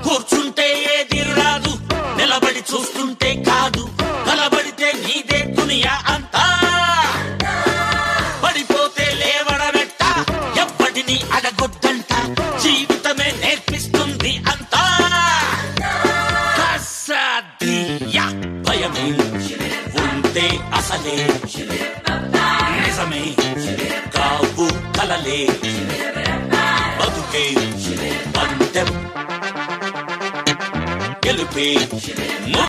కూర్చుంటే ఏది రాదు నిలబడి చూస్తుంటే కాదు కలబడితే నీదే దునియా అంతా పడిపోతే లేవడమెట్ట ఎప్పటిని అడగొద్దంట జీవితమే నేర్పిస్తుంది అంతా కసదియా భయమే ఉంటే అసలే నిజమే కావు కలలే బతుకే పందెం గెలుపే